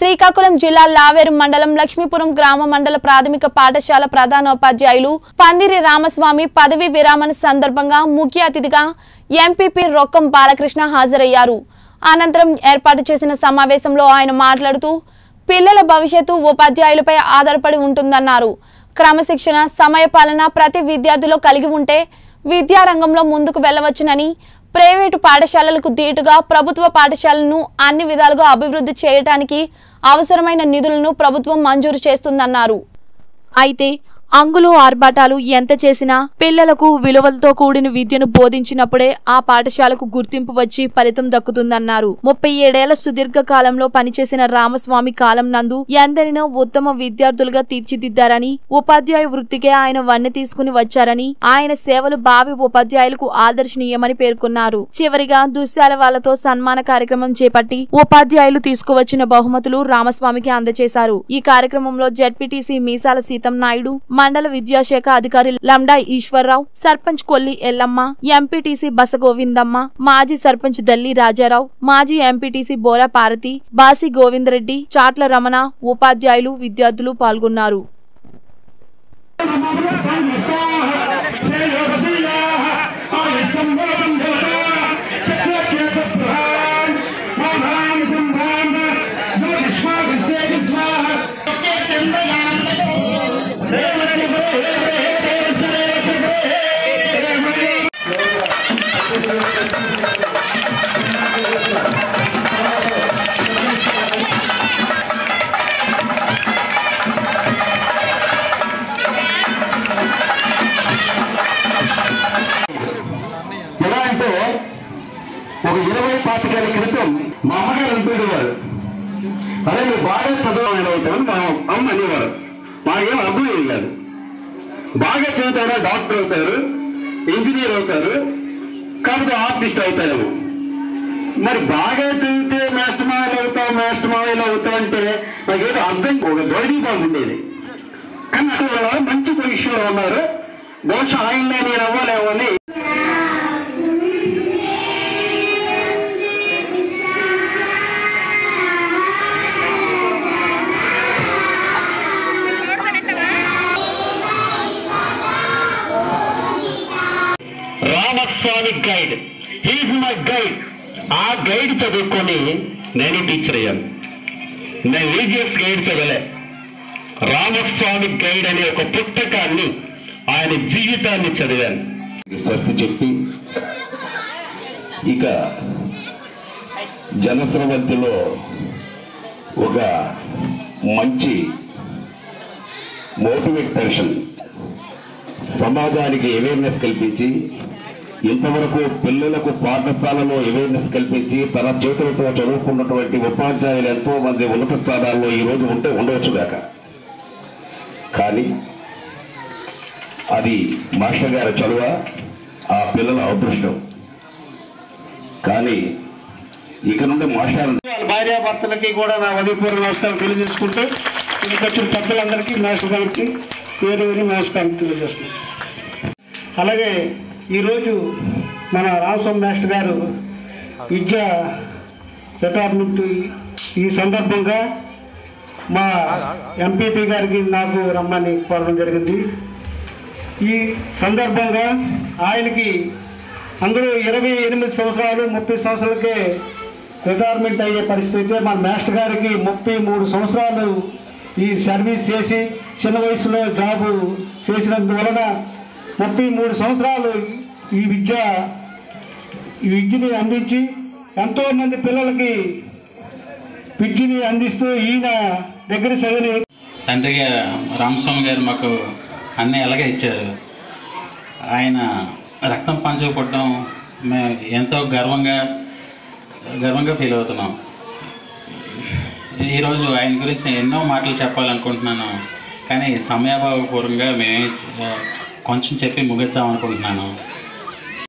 శ్రీకాకుళం జిల్లా లావేరు మండలం లక్ష్మీపురం గ్రామ మండల ప్రాథమిక పాఠశాల ప్రధానోపాధ్యాయులు పందిరి రామస్వామి పదవి విరామణ సందర్భంగా ముఖ్య అతిథిగా ఎంపీపీ రొక్కం బాలకృష్ణ హాజరయ్యారు అనంతరం ఏర్పాటు చేసిన సమావేశంలో ఆయన మాట్లాడుతూ పిల్లల భవిష్యత్తు ఉపాధ్యాయులపై ఆధారపడి ఉంటుందన్నారు క్రమశిక్షణ సమయపాలన ప్రతి విద్యార్థిలో కలిగి ఉంటే విద్యారంగంలో ముందుకు వెళ్ళవచ్చునని ప్రైవేటు పాఠశాలలకు ధీటుగా ప్రభుత్వ పాఠశాలను అన్ని విధాలుగా అభివృద్ధి చేయడానికి అవసరమైన నిధులను ప్రభుత్వం మంజూరు చేస్తుందన్నారు అయితే అంగులు ఆర్భాటాలు ఎంత చేసినా పిల్లలకు విలువలతో కూడిన విద్యను బోధించినప్పుడే ఆ పాఠశాలకు గుర్తింపు వచ్చి ఫలితం దక్కుతుందన్నారు ముప్పై ఏడేళ్ల సుదీర్ఘ కాలంలో పనిచేసిన రామస్వామి కాలం నందు ఎందరినో ఉత్తమ విద్యార్థులుగా తీర్చిదిద్దారని ఉపాధ్యాయ వృత్తికే ఆయన వన్నె తీసుకుని వచ్చారని ఆయన సేవలు భావి ఉపాధ్యాయులకు ఆదర్శనీయమని పేర్కొన్నారు చివరిగా దుశ్శాల వాళ్లతో సన్మాన కార్యక్రమం చేపట్టి ఉపాధ్యాయులు తీసుకువచ్చిన బహుమతులు రామస్వామికి అందజేశారు ఈ కార్యక్రమంలో జడ్పీటీసీ మీసాల సీతం నాయుడు మండల విద్యాశాఖ అధికారి లండా ఈశ్వరరావు సర్పంచ్ కొల్లి ఎల్లమ్మ ఎంపీటీసీ బస గోవిందమ్మ మాజీ సర్పంచ్ దల్లి రాజారావు మాజీ ఎంపీటీసీ బోరా పార్వతి బాసి గోవిందరెడ్డి చాట్ల రమణ ఉపాధ్యాయులు విద్యార్థులు పాల్గొన్నారు ఎలా అంటే ఒక ఇరవై పాతికేళ్ల క్రితం మా అమ్మగారు అంటుండేవారు అరే నువ్వు బాగా చదవాలి అవుతావు మా అమ్మ అనేవారు మాకేం అర్థం ఏం కాదు బాగా చదువుతారా డాక్టర్ అవుతారు ఇంజనీర్ అవుతారు కాకపోతే ఆర్టిస్ట్ అవుతారేమో మరి బాగా చదివితే మాస్టర్ మావలు అవుతావు మాస్టర్ మావలు అవుతావు అంటే నాకేదో అర్థం ఒక ద్వైదీభావం ఉండేది కానీ అక్కడ వాళ్ళు మంచి పొజిషన్లో ఉన్నారు బహుశా ఆయనలే నేను అవ్వలేమో అని Ramaswamy guide he's my guide ఆ గైడ్ చదువుకొని నేను టీచర్ అయ్యాను నేను రీజియస్ గైడ్ చదవలే రామస్వామి గైడ్ అనే ఒక పుస్తకాన్ని ఆయన జీవితాన్ని చదివాను స్వస్తి చెప్పి ఇక జనస్రవంతిలో ఒక మంచి మోటివేట్ పర్సన్ సమాజానికి అవేర్నెస్ కల్పించి ఇంతవరకు పిల్లలకు పాఠశాలలో అవేర్నెస్ కల్పించి తన చేతులతో చదువుకున్నటువంటి ఉపాధ్యాయులు ఎంతో మంది ఉన్నత స్థానాల్లో ఈ రోజు ఉంటే ఉండవచ్చు దాకా కానీ అది మాస్టర్ గారి చదువ ఆ పిల్లల అదృష్టం కానీ ఇక నుండి మాస్టర్ వాళ్ళ భార్యాభర్తలకి కూడా నా ఉదయపూర్వ నమస్కారం తెలియజేసుకుంటూ ఇక్కడికి వచ్చిన పెద్దలందరికీ మాస్టర్ గారికి పేరు వేరు నమస్కారం తెలియజేస్తున్నాను అలాగే ఈరోజు మన రామస్వామి మాస్టర్ గారు విద్యా రిటైర్మెంట్ ఈ సందర్భంగా మా ఎంపీపీ గారికి నాకు రమ్మని కోరడం జరిగింది ఈ సందర్భంగా ఆయనకి అందరూ ఇరవై ఎనిమిది సంవత్సరాలు ముప్పై సంవత్సరాలకే రిటైర్మెంట్ అయ్యే పరిస్థితి మన మాస్టర్ గారికి ముప్పై మూడు సంవత్సరాలు ఈ సర్వీస్ చేసి చిన్న వయసులో జాబు చేసినందువలన ముప్పై మూడు సంవత్సరాలు ఈ విద్య ఈ విద్యని అందించి ఎంతో మంది పిల్లలకి విద్యని అందిస్తూ ఈయన దగ్గర చదివి తండ్రిగా రామస్వామి గారు మాకు అన్నీ ఎలాగే ఇచ్చారు ఆయన రక్తం పంచుకోవడం మేము ఎంతో గర్వంగా గర్వంగా ఫీల్ అవుతున్నాం ఈరోజు ఆయన గురించి ఎన్నో మాటలు చెప్పాలనుకుంటున్నాను కానీ సమయాభావపూర్వంగా మేమే కొంచెం చెప్పి ముగిద్దాం అనుకుంటున్నాను